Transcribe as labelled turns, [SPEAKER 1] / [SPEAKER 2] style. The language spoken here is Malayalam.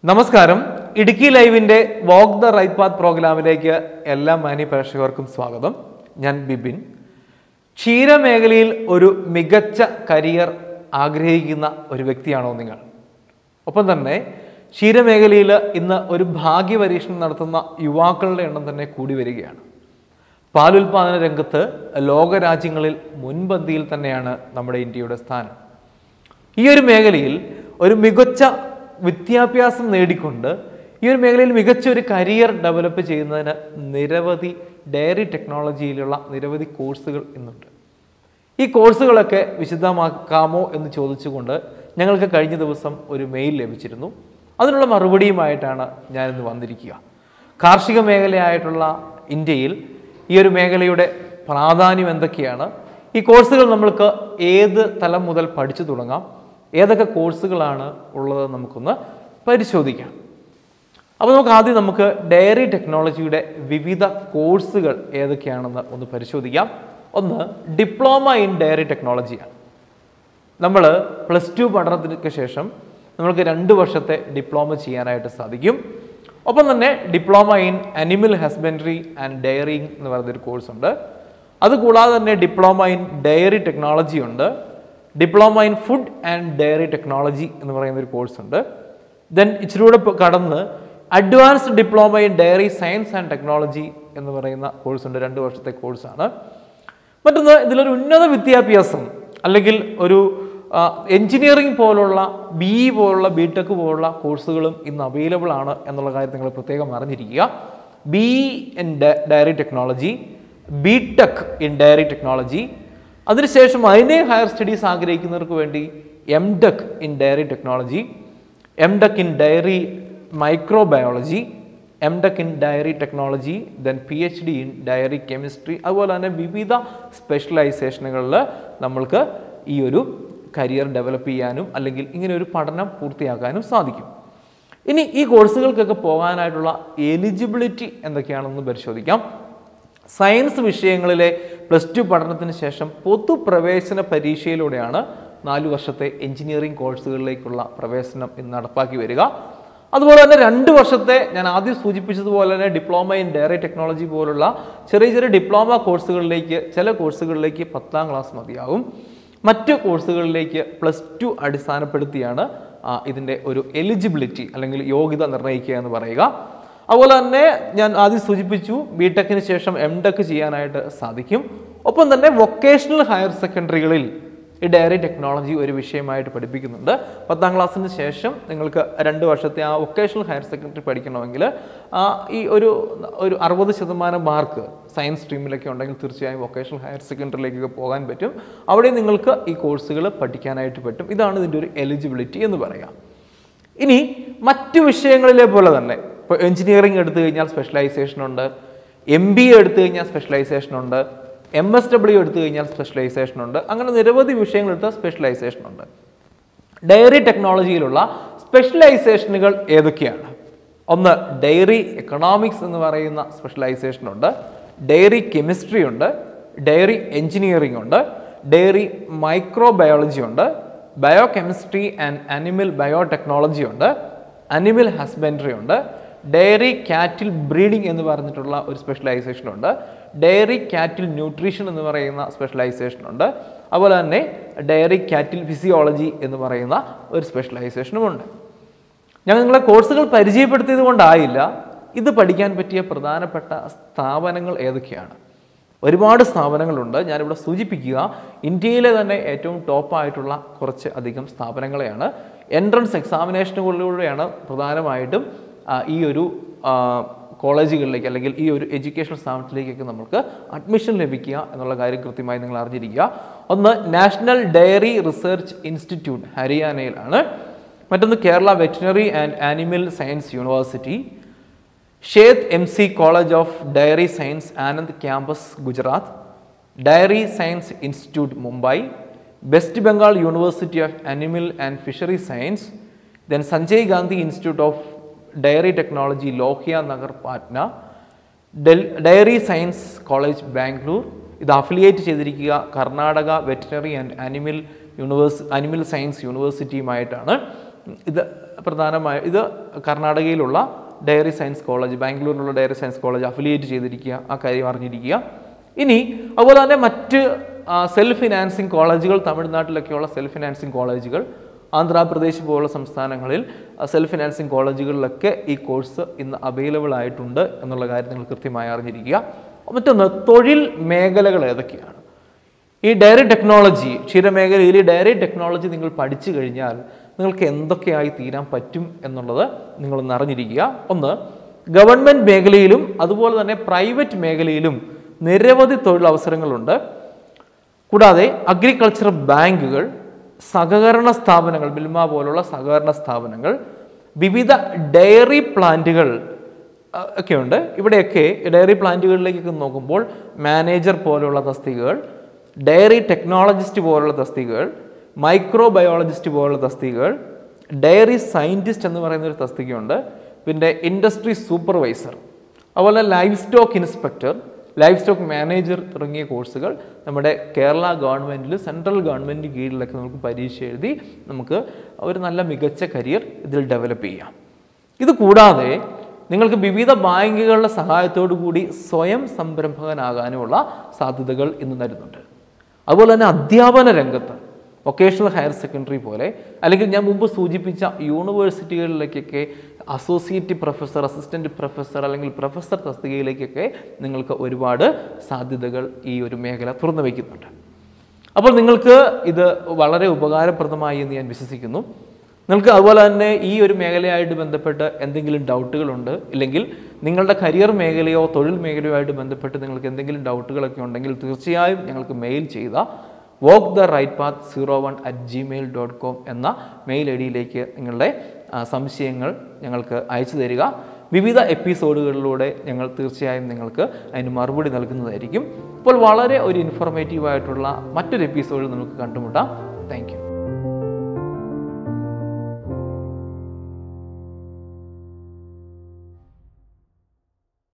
[SPEAKER 1] നമസ്കാരം ഇടുക്കി ലൈവിന്റെ വോക്ക് ദ റൈറ്റ് പാത്ത് പ്രോഗ്രാമിലേക്ക് എല്ലാ മാന്യ പ്രേക്ഷകർക്കും സ്വാഗതം ഞാൻ ബിബിൻ ക്ഷീരമേഖലയിൽ ഒരു മികച്ച കരിയർ ആഗ്രഹിക്കുന്ന ഒരു വ്യക്തിയാണോ നിങ്ങൾ ഒപ്പം തന്നെ ക്ഷീരമേഖലയിൽ ഇന്ന് ഒരു ഭാഗ്യപരീക്ഷണം നടത്തുന്ന യുവാക്കളുടെ എണ്ണം തന്നെ കൂടി വരികയാണ് പാലുൽപാദന രംഗത്ത് ലോകരാജ്യങ്ങളിൽ മുൻപന്തിയിൽ തന്നെയാണ് നമ്മുടെ ഇന്ത്യയുടെ സ്ഥാനം ഈ ഒരു മേഖലയിൽ ഒരു മികച്ച വിദ്യാഭ്യാസം നേടിക്കൊണ്ട് ഈ ഒരു മേഖലയിൽ മികച്ച ഒരു കരിയർ ഡെവലപ്പ് ചെയ്യുന്നതിന് നിരവധി ഡയറി ടെക്നോളജിയിലുള്ള നിരവധി കോഴ്സുകൾ ഇന്നുണ്ട് ഈ കോഴ്സുകളൊക്കെ വിശദമാക്കാമോ എന്ന് ചോദിച്ചുകൊണ്ട് ഞങ്ങൾക്ക് കഴിഞ്ഞ ദിവസം ഒരു മെയിൽ ലഭിച്ചിരുന്നു അതിനുള്ള മറുപടിയുമായിട്ടാണ് ഞാനിന്ന് വന്നിരിക്കുക കാർഷിക മേഖലയായിട്ടുള്ള ഇന്ത്യയിൽ ഈ ഒരു മേഖലയുടെ പ്രാധാന്യം എന്തൊക്കെയാണ് ഈ കോഴ്സുകൾ നമ്മൾക്ക് ഏത് തലം മുതൽ പഠിച്ചു തുടങ്ങാം ഏതൊക്കെ കോഴ്സുകളാണ് ഉള്ളത് നമുക്കൊന്ന് പരിശോധിക്കാം അപ്പോൾ നമുക്ക് ആദ്യം നമുക്ക് ഡയറി ടെക്നോളജിയുടെ വിവിധ കോഴ്സുകൾ ഏതൊക്കെയാണെന്ന് ഒന്ന് പരിശോധിക്കാം ഒന്ന് ഡിപ്ലോമ ഇൻ ഡയറി ടെക്നോളജിയാണ് നമ്മൾ പ്ലസ് ടു പഠനത്തിന് ശേഷം നമ്മൾക്ക് രണ്ട് വർഷത്തെ ഡിപ്ലോമ ചെയ്യാനായിട്ട് സാധിക്കും ഒപ്പം തന്നെ diploma in animal husbandry and dairying എന്ന് പറയുന്നൊരു കോഴ്സ് ഉണ്ട് അതുകൂടാതെ തന്നെ ഡിപ്ലോമ ഇൻ ഡയറി ടെക്നോളജി ഉണ്ട് diploma in food and dairy technology എന്ന് പറയുന്ന ഒരു കോഴ്സ് ഉണ്ട് ദെൻ ഇച്ചിരൂടെ പ- കടന്ന് advanced diploma in dairy science and technology എന്ന് പറയുന്ന കോഴ്സ് ഉണ്ട് രണ്ട് വർഷത്തെ കോഴ്സാണ് മറ്റൊന്ന് ഇതിലൊരു ഉന്നത വിദ്യാഭ്യാസം അല്ലെങ്കിൽ ഒരു എഞ്ചിനീയറിംഗ് പോലുള്ള ബി ഇ പോലുള്ള ബി ടെക് പോലുള്ള കോഴ്സുകളും ഇന്ന് അവൈലബിൾ ആണ് എന്നുള്ള കാര്യം നിങ്ങൾ പ്രത്യേകം അറിഞ്ഞിരിക്കുക B in dairy technology B tech in dairy technology അതിനുശേഷം അതിനെ ഹയർ സ്റ്റഡീസ് ആഗ്രഹിക്കുന്നവർക്ക് വേണ്ടി M tech in dairy technology M tech in dairy microbiology M tech in dairy technology then P H D in dairy chemistry അതുപോലെ തന്നെ വിവിധ സ്പെഷ്യലൈസേഷനുകളിൽ നമ്മൾക്ക് ഈ ഒരു കരിയർ ഡെവലപ്പ് ചെയ്യാനും അല്ലെങ്കിൽ ഇങ്ങനെ ഒരു പഠനം പൂർത്തിയാക്കാനും സാധിക്കും ഇനി ഈ കോഴ്സുകൾക്കൊക്കെ പോകാനായിട്ടുള്ള എലിജിബിലിറ്റി എന്തൊക്കെയാണെന്ന് പരിശോധിക്കാം സയൻസ് വിഷയങ്ങളിലെ പ്ലസ് ടു പഠനത്തിന് ശേഷം പൊതുപ്രവേശന പരീക്ഷയിലൂടെയാണ് നാല് വർഷത്തെ എഞ്ചിനീയറിംഗ് കോഴ്സുകളിലേക്കുള്ള പ്രവേശനം ഇന്ന് നടപ്പാക്കി വരിക അതുപോലെ തന്നെ രണ്ട് വർഷത്തെ ഞാൻ ആദ്യം സൂചിപ്പിച്ചതുപോലെ തന്നെ ഡിപ്ലോമ ഇൻ ഡയറി ടെക്നോളജി പോലുള്ള ചെറിയ ചെറിയ ഡിപ്ലോമ കോഴ്സുകളിലേക്ക് ചില കോഴ്സുകളിലേക്ക് പത്താം ക്ലാസ് മതിയാവും മറ്റ് കോഴ്സുകളിലേക്ക് പ്ലസ് ടു അടിസ്ഥാനപ്പെടുത്തിയാണ് ആ, ഇതിൻ്റെ ഒരു എലിജിബിലിറ്റി അല്ലെങ്കിൽ യോഗ്യത നിർണ്ണയിക്കുക എന്ന് പറയുക അതുപോലെ തന്നെ ഞാൻ ആദ്യം സൂചിപ്പിച്ചു ബി ടെക്കിന് ശേഷം എം ടെക് ചെയ്യാനായിട്ട് സാധിക്കും ഒപ്പം തന്നെ വൊക്കേഷണൽ ഹയർ സെക്കൻഡറികളിൽ ഈ ഡയറി ടെക്നോളജി ഒരു വിഷയമായിട്ട് പഠിപ്പിക്കുന്നുണ്ട് പത്താം ക്ലാസ്സിന് ശേഷം നിങ്ങൾക്ക് രണ്ട് വർഷത്തെ ആ വൊക്കേഷണൽ ഹയർ സെക്കൻഡറി പഠിക്കണമെങ്കിൽ ആ, ഈ ഒരു ഒരു അറുപത് ശതമാനം മാർക്ക് സയൻസ് സ്ട്രീമിലൊക്കെ ഉണ്ടെങ്കിൽ തീർച്ചയായും വൊക്കേഷണൽ ഹയർ സെക്കൻഡറിയിലേക്കൊക്കെ പോകാൻ പറ്റും അവിടെ നിങ്ങൾക്ക് ഈ കോഴ്സുകൾ പഠിക്കാനായിട്ട് പറ്റും ഇതാണ് ഇതിൻ്റെ ഒരു എലിജിബിലിറ്റി എന്ന് പറയാം ഇനി മറ്റു വിഷയങ്ങളിലെ പോലെ തന്നെ ഇപ്പോൾ എഞ്ചിനീയറിംഗ് എടുത്തു കഴിഞ്ഞാൽ സ്പെഷ്യലൈസേഷൻ ഉണ്ട് എം ബി എ എടുത്തു കഴിഞ്ഞാൽ സ്പെഷ്യലൈസേഷൻ ഉണ്ട് എം എസ് ഡബ്ല്യു എടുത്തു കഴിഞ്ഞാൽ സ്പെഷ്യലൈസേഷൻ ഉണ്ട് അങ്ങനെ നിരവധി വിഷയങ്ങൾ എടുത്താൽ സ്പെഷ്യലൈസേഷൻ ഉണ്ട് ഡയറി ടെക്നോളജിയിലുള്ള സ്പെഷ്യലൈസേഷനുകൾ ഏതൊക്കെയാണ് ഒന്ന് ഡയറി എക്കണോമിക്സ് എന്ന് പറയുന്ന സ്പെഷ്യലൈസേഷൻ ഉണ്ട് ഡയറി കെമിസ്ട്രി ഉണ്ട് ഡയറി എഞ്ചിനീയറിംഗ് ഉണ്ട് ഡയറി മൈക്രോബയോളജി ഉണ്ട് bio chemistry and animal biotechnology ഉണ്ട് അനിമൽ ഹസ്ബൻഡറി ഉണ്ട് ഡയറി കാറ്റിൽ ബ്രീഡിംഗ് എന്ന് പറഞ്ഞിട്ടുള്ള ഒരു സ്പെഷ്യലൈസേഷൻ ഉണ്ട് ഡയറി കാറ്റിൽ ന്യൂട്രീഷൻ എന്ന് പറയുന്ന സ്പെഷ്യലൈസേഷൻ ഉണ്ട് അതുപോലെ തന്നെ ഡയറി കാറ്റിൽ ഫിസിയോളജി എന്ന് പറയുന്ന ഒരു സ്പെഷ്യലൈസേഷനും ഉണ്ട് ഞാൻ നിങ്ങളെ കോഴ്സുകൾ പരിചയപ്പെടുത്തിയത് കൊണ്ടായില്ല ഇത് പഠിക്കാൻ പറ്റിയ പ്രധാനപ്പെട്ട സ്ഥാപനങ്ങൾ ഏതൊക്കെയാണ് ഒരുപാട് സ്ഥാപനങ്ങളുണ്ട് ഞാനിവിടെ സൂചിപ്പിക്കുക ഇന്ത്യയിലെ തന്നെ ഏറ്റവും ടോപ്പായിട്ടുള്ള കുറച്ച് അധികം സ്ഥാപനങ്ങളെയാണ് എൻട്രൻസ് എക്സാമിനേഷനുകളിലൂടെയാണ് പ്രധാനമായിട്ടും ആ, ഈ ഒരു ആ, കോളേജുകളിലേക്ക് അല്ലെങ്കിൽ ഈ ഒരു എഡ്യൂക്കേഷൻ സ്ഥാപനത്തിലേക്കൊക്കെ നമുക്ക് അഡ്മിഷൻ ലഭിക്കുക എന്നുള്ള കാര്യം കൃത്യമായി നിങ്ങൾ അറിഞ്ഞിരിക്കുക ഒന്ന് നാഷണൽ ഡയറി റിസർച്ച് ഇൻസ്റ്റിറ്റ്യൂട്ട് ഹരിയാനയിലാണ് മറ്റൊന്ന് Kerala veterinary and animal science university Sheth M C college of dairy science Anand campus Gujarat dairy science institute Mumbai West Bengal university of animal and fishery science then Sanjay Gandhi institute of dairy technology Lohia Nagar Patna ഡെൽ ഡയറി സയൻസ് കോളേജ് ബാംഗ്ലൂർ ഇത് അഫിലിയേറ്റ് ചെയ്തിരിക്കുക Karnataka veterinary and animal universe animal science യൂണിവേഴ്സിറ്റിയുമായിട്ടാണ് ഇത് പ്രധാനമായ ഇത് കർണാടകയിലുള്ള ഡയറി സയൻസ് കോളേജ് ബാംഗ്ലൂരിലുള്ള ഡയറി സയൻസ് കോളേജ് അഫിലിയേറ്റ് ചെയ്തിരിക്കുക ആ കാര്യം അറിഞ്ഞിരിക്കുക ഇനി അതുപോലെ തന്നെ മറ്റ് സെൽഫ് ഫിനാൻസിങ് കോളേജുകൾ തമിഴ്നാട്ടിലൊക്കെയുള്ള സെൽഫ് ഫിനാൻസിങ് കോളേജുകൾ ആന്ധ്രാപ്രദേശ് പോലുള്ള സംസ്ഥാനങ്ങളിൽ സെൽഫ് ഫിനാൻസിങ് കോളേജുകളിലൊക്കെ ഈ കോഴ്സ് ഇന്ന് അവൈലബിൾ ആയിട്ടുണ്ട് എന്നുള്ള കാര്യം നിങ്ങൾ കൃത്യമായി അറിഞ്ഞിരിക്കുക മറ്റൊന്ന് തൊഴിൽ മേഖലകൾ ഏതൊക്കെയാണ് ഈ ഡയറി ടെക്നോളജി ക്ഷീരമേഖലയിൽ ഈ ഡയറി ടെക്നോളജി നിങ്ങൾ പഠിച്ചു കഴിഞ്ഞാൽ നിങ്ങൾക്ക് എന്തൊക്കെയായി തീരാൻ പറ്റും എന്നുള്ളത് നിങ്ങളൊന്ന് അറിഞ്ഞിരിക്കുക ഒന്ന് ഗവൺമെൻറ് മേഖലയിലും അതുപോലെ തന്നെ പ്രൈവറ്റ് മേഖലയിലും നിരവധി തൊഴിലവസരങ്ങളുണ്ട് കൂടാതെ അഗ്രികൾച്ചർ ബാങ്കുകൾ സഹകരണ സ്ഥാപനങ്ങൾ മിൽമ പോലുള്ള സഹകരണ സ്ഥാപനങ്ങൾ വിവിധ ഡയറി പ്ലാന്റുകൾ ആ, ഒക്കെയുണ്ട് ഇവിടെയൊക്കെ ഡയറി പ്ലാന്റുകളിലേക്കൊക്കെ നോക്കുമ്പോൾ മാനേജർ പോലുള്ള തസ്തികകൾ ഡയറി ടെക്നോളജിസ്റ്റ് പോലുള്ള തസ്തികകൾ മൈക്രോബയോളജിസ്റ്റ് പോലുള്ള തസ്തികകൾ ഡയറി സയൻറ്റിസ്റ്റ് എന്ന് പറയുന്ന ഒരു തസ്തികയുണ്ട് പിന്നെ ഇൻഡസ്ട്രി സൂപ്പർവൈസർ അതുപോലെ livestock inspector livestock manager തുടങ്ങിയ കോഴ്സുകൾ നമ്മുടെ കേരള ഗവൺമെൻറ്റിൽ സെൻട്രൽ ഗവൺമെൻറ് കീഴിലൊക്കെ നമുക്ക് പരീക്ഷ എഴുതി നമുക്ക് ഒരു നല്ല മികച്ച കരിയർ ഇതിൽ ഡെവലപ്പ് ചെയ്യാം ഇത് കൂടാതെ നിങ്ങൾക്ക് വിവിധ ബാങ്കുകളുടെ സഹായത്തോടു കൂടി സ്വയം സംരംഭകനാകാനുമുള്ള സാധ്യതകൾ ഇന്ന് തരുന്നുണ്ട് അതുപോലെ തന്നെ അധ്യാപന രംഗത്ത് വൊക്കേഷണൽ ഹയർ സെക്കൻഡറി പോലെ അല്ലെങ്കിൽ ഞാൻ മുമ്പ് സൂചിപ്പിച്ച യൂണിവേഴ്സിറ്റികളിലേക്കൊക്കെ അസോസിയേറ്റ് പ്രൊഫസർ അസിസ്റ്റന്റ് പ്രൊഫസർ അല്ലെങ്കിൽ പ്രൊഫസർ തസ്തികയിലേക്കൊക്കെ നിങ്ങൾക്ക് ഒരുപാട് സാധ്യതകൾ ഈ ഒരു മേഖല തുറന്നു വയ്ക്കുന്നുണ്ട് അപ്പോൾ നിങ്ങൾക്ക് ഇത് വളരെ ഉപകാരപ്രദമായി എന്ന് ഞാൻ വിശ്വസിക്കുന്നു നിങ്ങൾക്ക് അതുപോലെ തന്നെ ഈ ഒരു മേഖലയായിട്ട് ബന്ധപ്പെട്ട് എന്തെങ്കിലും ഡൗട്ടുകളുണ്ട് ഇല്ലെങ്കിൽ നിങ്ങളുടെ കരിയർ മേഖലയോ തൊഴിൽ മേഖലയോ ആയിട്ട് ബന്ധപ്പെട്ട് നിങ്ങൾക്ക് എന്തെങ്കിലും ഡൗട്ടുകളൊക്കെ ഉണ്ടെങ്കിൽ തീർച്ചയായും ഞങ്ങൾക്ക് മെയിൽ ചെയ്യുക walk the right path zero one at gmail dot com എന്ന മെയിൽ ഐ ഡിയിലേക്ക് നിങ്ങളുടെ ആ, സംശയങ്ങൾ ഞങ്ങൾക്ക് അയച്ചു തരിക വിവിധ എപ്പിസോഡുകളിലൂടെ ഞങ്ങൾ തീർച്ചയായും നിങ്ങൾക്ക് അതിന് മറുപടി നൽകുന്നതായിരിക്കും ഇപ്പോൾ വളരെ ഒരു ഇൻഫോർമേറ്റീവ് ആയിട്ടുള്ള മറ്റൊരു എപ്പിസോഡിൽ നമുക്ക് കണ്ടുമുട്ടാം താങ്ക്